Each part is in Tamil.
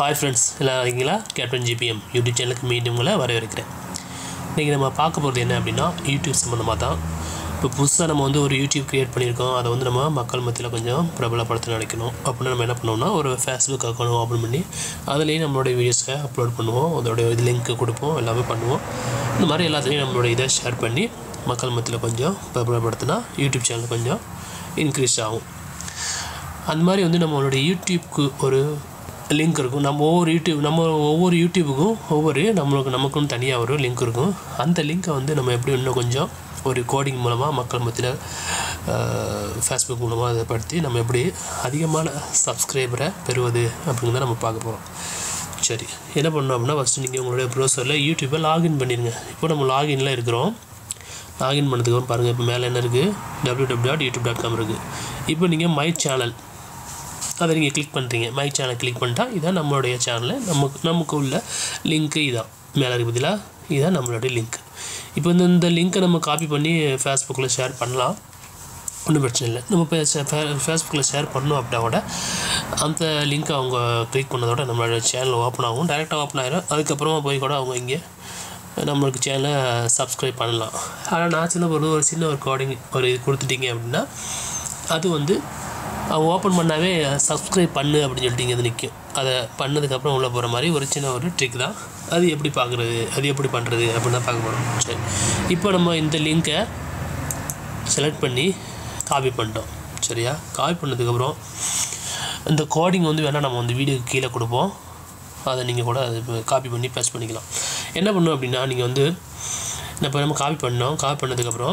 ஹாய் ஃப்ரெண்ட்ஸ் எல்லாம் இருக்கீங்களா கேப்டன் ஜிபிஎம் யூடியூப் சேனலுக்கு மீண்டும் உங்களை வரவேற்கிறேன் இன்றைக்கி நம்ம பார்க்க போகிறது என்ன அப்படின்னா யூடியூப் சம்மந்தமாக தான் இப்போ புதுசாக நம்ம வந்து ஒரு யூடியூப் க்ரியேட் பண்ணியிருக்கோம் அதை வந்து நம்ம மக்கள் மத்தியில் கொஞ்சம் பிரபலப்படுத்த நினைக்கணும் அப்படின்னா நம்ம என்ன பண்ணுவோம்னா ஒரு ஃபேஸ்புக் அக்கௌண்ட் ஓப்பன் பண்ணி அதுலேயும் நம்மளுடைய வீடியோஸை அப்லோட் பண்ணுவோம் அதோட இது லிங்க் கொடுப்போம் எல்லாமே பண்ணுவோம் இந்த மாதிரி எல்லாத்துலேயும் நம்மளோட இதை ஷேர் பண்ணி மக்கள் மத்தியில் கொஞ்சம் பிரபலப்படுத்தினா யூடியூப் சேனல் கொஞ்சம் இன்க்ரீஸ் ஆகும் அந்த மாதிரி வந்து நம்மளுடைய யூடியூப்க்கு ஒரு லிங்க் இருக்கும் நம்ம ஒவ்வொரு யூடியூப் நம்ம ஒவ்வொரு யூடியூபுக்கும் ஒவ்வொரு நம்மளுக்கு நமக்குன்னு தனியாக ஒரு லிங்க் இருக்கும் அந்த லிங்க்கை வந்து நம்ம எப்படி இன்னும் கொஞ்சம் ஒரு கோடிங் மூலமாக மக்கள் மத்தியில் ஃபேஸ்புக் மூலமாக அதை படுத்தி நம்ம எப்படி அதிகமான சப்ஸ்கிரைபரை பெறுவது அப்படிங்கிறத நம்ம பார்க்க போகிறோம் சரி என்ன பண்ணோம் அப்படின்னா ஃபஸ்ட்டு நீங்கள் உங்களுடைய ப்ரௌசரில் யூடியூப்பை லாகின் பண்ணிடுங்க இப்போ நம்ம லாகின்ல இருக்கிறோம் லாகின் பண்ணதுக்கப்புறம் பாருங்கள் இப்போ மேலே என்ன இருக்குது W W dot YouTube dot com இருக்குது இப்போ நீங்கள் மை சேனல் அதை நீங்கள் கிளிக் பண்ணுறீங்க மை சேனல் கிளிக் பண்ணிட்டா இதான் நம்மளுடைய சேனலு நமக்கு நமக்கு உள்ள லிங்க்கு இதான் மேலே இருக்கு பதிலாக இதான் நம்மளுடைய லிங்க் இப்போ இந்த இந்த லிங்க்கை நம்ம காப்பி பண்ணி ஃபேஸ்புக்கில் ஷேர் பண்ணலாம் ஒன்றும் பிரச்சனை இல்லை நம்ம இப்போ ஃபேஸ்புக்கில் ஷேர் பண்ணோம் அப்படின்னா கூட அந்த லிங்க்கை அவங்க கிளிக் பண்ணதோட நம்மளோட சேனல் ஓப்பன் ஆகும் டேரெக்டாக ஓப்பன் ஆகிடும் அதுக்கப்புறமா போய் கூட அவங்க இங்கே நம்மளுக்கு சேனலை சப்ஸ்கிரைப் பண்ணலாம் ஆனால் நான் சின்ன ஒரு ஒரு சின்ன ஒரு கோடிங் ஒரு இது கொடுத்துட்டீங்க அப்படின்னா அது வந்து ஓப்பன் பண்ணாவே சப்ஸ்கிரைப் பண்ணு அப்படின்னு சொல்லிட்டு இங்கே வந்து நிற்கும் அதை பண்ணதுக்கப்புறம் உள்ளே போகிற மாதிரி ஒரு சின்ன ஒரு ட்ரிக் தான் அது எப்படி பார்க்குறது அது எப்படி பண்ணுறது அப்படின்னு தான் பார்க்க போகிறோம் சரி இப்போ நம்ம இந்த லிங்க்கை செலக்ட் பண்ணி காப்பி பண்ணிட்டோம் சரியா காப்பி பண்ணதுக்கப்புறம் இந்த கோடிங் வந்து வேணால் நம்ம வந்து வீடியோக்கு கீழே கொடுப்போம் அதை நீங்கள் கூட அது காப்பி பண்ணி பேஸ்ட் பண்ணிக்கலாம் என்ன பண்ணணும் அப்படின்னா நீங்கள் வந்து இப்போ நம்ம காப்பி பண்ணோம் காப்பி பண்ணதுக்கப்புறம்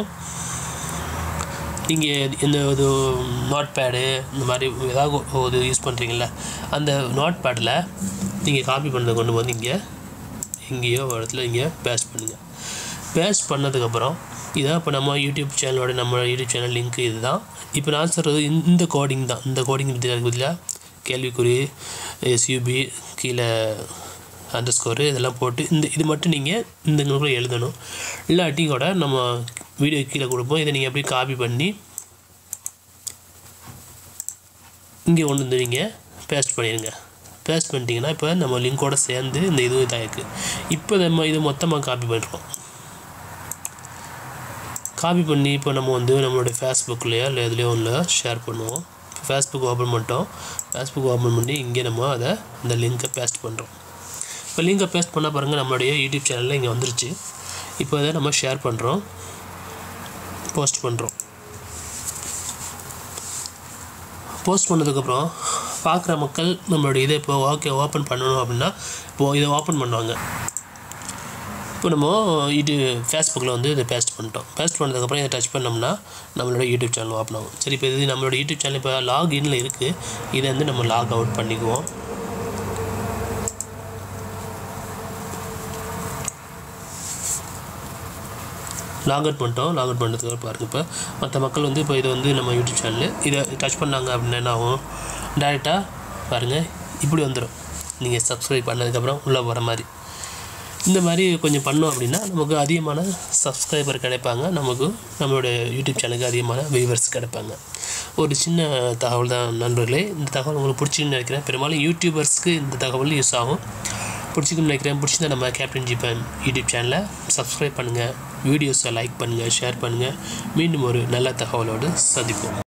நீங்கள் இந்த இது நோட் பேடு இந்த மாதிரி ஏதாவது ஒரு யூஸ் பண்ணுறீங்கள அந்த நோட் பேடில் நீங்கள் காப்பி பண்ணதை கொண்டு வந்து இங்கே எங்கேயோ ஒரு இடத்துல இங்கே பேஸ்ட் பண்ணுங்கள் பேஸ்ட் பண்ணதுக்கப்புறம் இதான் இப்போ நம்ம யூடியூப் சேனலோட நம்ம யூடியூப் சேனல் லிங்க் இது தான் இப்போ நான் சொல்கிறது இந்த கோடிங் தான் இந்த கோடிங் பதிலாக கேள்விக்குறி எஸ்யூபி கீழே அண்டர் ஸ்கோரு இதெல்லாம் போட்டு இந்த இது மட்டும் நீங்கள் இந்த கூட எழுதணும் இல்லாட்டி கூட நம்ம வீடியோ கீழே கொடுப்போம் இதை நீங்கள் அப்படியே காப்பி பண்ணி இங்கே கொண்டு வந்து நீங்கள் பேஸ்ட் பண்ணிடுங்க பேஸ்ட் பண்ணிட்டீங்கன்னா இப்போ நம்ம லிங்கோட சேர்ந்து இந்த இதுவும் இதாகிருக்கு இப்போ நம்ம இது மொத்தமாக காப்பி பண்ணுறோம் காப்பி பண்ணி இப்போ நம்ம வந்து நம்மளுடைய ஃபேஸ்புக்லேயோ இல்லை எதுலேயோ ஒன்றில் ஷேர் பண்ணுவோம் ஃபேஸ்புக் ஓப்பன் பண்ணிட்டோம் ஃபேஸ்புக் ஓப்பன் பண்ணி இங்கே நம்ம அதை அந்த லிங்க்கை பேஸ்ட் பண்ணுறோம் இப்போ லிங்கை பேஸ்ட் பண்ண பாருங்கள் நம்மளுடைய யூடியூப் சேனலில் இங்கே வந்துருச்சு இப்போ அதை நம்ம ஷேர் பண்ணுறோம் போஸ்ட் பண்ணுறோம் போஸ்ட் பண்ணதுக்கப்புறம் பார்க்குற மக்கள் நம்மளுடைய இதை இப்போ ஓகே ஓப்பன் பண்ணணும் அப்படின்னா இப்போது இதை ஓப்பன் பண்ணுவாங்க இப்போ நம்ம இது ஃபேஸ்புக்கில் வந்து இதை பேஸ்ட் பண்ணிட்டோம் பேஸ்ட் பண்ணதுக்கப்புறம் இதை டச் பண்ணோம்னா நம்மளோட யூடியூப் சேனல் ஓப்பன் ஆகும் சரி இப்போ இது நம்மளோட யூடியூப் சேனல் இப்போ லாக்இனில் இருக்குது இதை வந்து நம்ம லாக் அவுட் பண்ணிக்குவோம் லாக் அவுட் பண்ணிட்டோம் லாக் அவுட் பண்ணுறதுக்கு பாருங்கள் இப்போ மற்ற மக்கள் வந்து இப்போ இது வந்து நம்ம யூடியூப் சேனல் இதை டச் பண்ணாங்க அப்படின்னா என்ன ஆகும் டேரெக்டாக பாருங்கள் இப்படி வந்துடும் நீங்கள் சப்ஸ்கிரைப் பண்ணதுக்கப்புறம் உள்ளே போகிற மாதிரி இந்த மாதிரி கொஞ்சம் பண்ணோம் அப்படின்னா நமக்கு அதிகமான சப்ஸ்கிரைபர் கிடைப்பாங்க நமக்கு நம்மளுடைய யூடியூப் சேனலுக்கு அதிகமான வியூவர்ஸ் கிடைப்பாங்க ஒரு சின்ன தகவல் தான் நண்பர்களே இந்த தகவல் உங்களுக்கு பிடிச்சின்னு நினைக்கிறேன் பெரும்பாலும் யூடியூபர்ஸ்க்கு இந்த தகவல் யூஸ் ஆகும் பிடிச்சிக்குன்னு நினைக்கிறேன் பிடிச்சிருந்தா நம்ம கேப்டன் ஜிபன் யூடியூப் சேனலை சப்ஸ்கிரைப் பண்ணுங்கள் வீடியோஸை லைக் பண்ணுங்கள் ஷேர் பண்ணுங்கள் மீண்டும் ஒரு நல்ல தகவலோடு சந்திப்போம்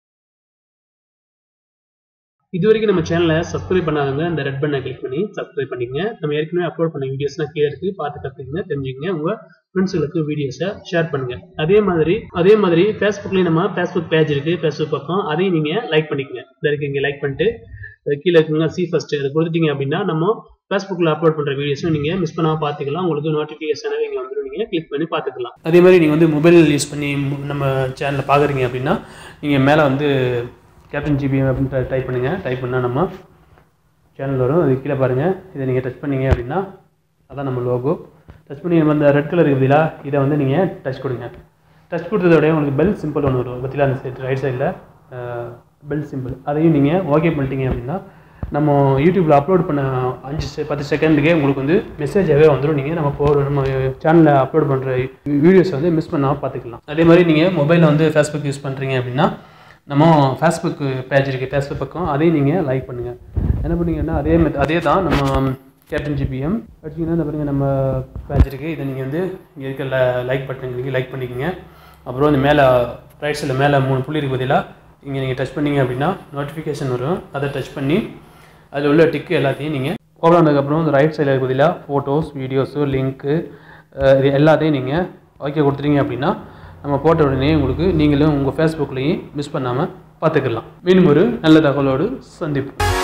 இது வரைக்கும் நம்ம சேனலை சப்ஸ்கிரைப் பண்ணாதவங்க இந்த ரெட் பட்டனை கிளிக் பண்ணி சப்ஸ்கிரைப் பண்ணிக்கங்க நம்ம ஏற்கனவே அப்லோட் பண்ண வீடியோஸ்லாம் கீழே இருக்கு பார்த்து கற்றுக்குங்க தெரிஞ்சுக்கங்க உங்க ஃப்ரெண்ட்ஸுகளுக்கு வீடியோஸை ஷேர் பண்ணுங்க அதே மாதிரி அதே மாதிரி ஃபேஸ்புக்லேயும் நம்ம ஃபேஸ்புக் பேஜ் இருக்கு ஃபேஸ்புக் பக்கம் அதையும் நீங்க லைக் பண்ணிக்கங்க இந்த இருக்கு இங்கே லைக் பண்ணிட்டு கீழே இருக்குங்க சி ஃபர்ஸ்ட் இதை கொடுத்துட்டீங்க அப்படின்னா நம்ம ஃபேஸ்புக்கில் அப்லோட் பண்ணுற வீடியோஸும் நீங்கள் மிஸ் பண்ணாமல் பார்த்துக்கலாம் உங்களுக்கு நோட்டிஃபிகேஷனாக இங்கே வந்துடும் நீங்கள் கிளிக் பண்ணி பார்த்துக்கலாம் அதே மாதிரி நீங்கள் வந்து மொபைல் யூஸ் பண்ணி நம்ம சேனலில் பார்க்குறீங்க அப்படின்னா நீங்கள் மேலே வந்து கேப்டன் ஜிபிஎம் அப்படின்னு டைப் பண்ணுங்கள் டைப் பண்ணால் நம்ம சேனல் வரும் அது கீழே பாருங்கள் இதை நீங்கள் டச் பண்ணீங்க அப்படின்னா அதான் நம்ம லோகோ டச் பண்ணி நம்ம அந்த ரெட் கலர் இருக்குதுல இதை வந்து நீங்கள் டச் கொடுங்க டச் கொடுத்ததோடய உங்களுக்கு பெல் சிம்பிள் ஒன்று வரும் பற்றில அந்த சைட் ரைட் சைடில் பெல் சிம்பிள் அதையும் நீங்கள் ஓகே பண்ணிட்டீங்க அப்படின்னா நம்ம யூடியூப்பில் அப்லோட் பண்ண அஞ்சு செ பத்து செகண்டுக்கே உங்களுக்கு வந்து மெசேஜாகவே வந்துடும் நீங்கள் நம்ம போகிற நம்ம சேனலில் அப்லோட் பண்ணுற வீடியோஸ் வந்து மிஸ் பண்ணாமல் பார்த்துக்கலாம் அதே மாதிரி நீங்கள் மொபைலில் வந்து ஃபேஸ்புக் யூஸ் பண்ணுறீங்க அப்படின்னா நம்ம ஃபேஸ்புக் பேஜ் இருக்குது ஃபேஸ்புக் பக்கம் அதையும் நீங்கள் லைக் பண்ணுங்கள் என்ன பண்ணீங்கன்னா அதே மெத் அதே தான் நம்ம கேப்டன் ஜிபிஎம் அடிச்சிங்கன்னா இந்த பாருங்க நம்ம பேஜ் இருக்குது இதை நீங்கள் வந்து இங்கே இருக்க லைக் பட்டன் நீங்கள் லைக் பண்ணிக்கோங்க அப்புறம் இந்த மேலே ரைட் சைடில் மேலே மூணு புள்ளி இருக்கு பதிலாக இங்கே நீங்கள் டச் பண்ணீங்க அப்படின்னா நோட்டிஃபிகேஷன் வரும் அதை டச் பண்ணி அதில் உள்ள டிக்கு எல்லாத்தையும் நீங்கள் ஓப்பன் ஆனதுக்கப்புறம் இந்த ரைட் சைடில் இருக்க பதிலாக ஃபோட்டோஸ் வீடியோஸு லிங்க்கு இது எல்லாத்தையும் நீங்கள் ஓகே கொடுத்துட்டீங்க அப்படின்னா நம்ம போட்ட உடனே உங்களுக்கு நீங்களும் உங்கள் ஃபேஸ்புக்லேயும் மிஸ் பண்ணாமல் பார்த்துக்கலாம் மீண்டும் ஒரு நல்ல தகவலோடு சந்திப்போம்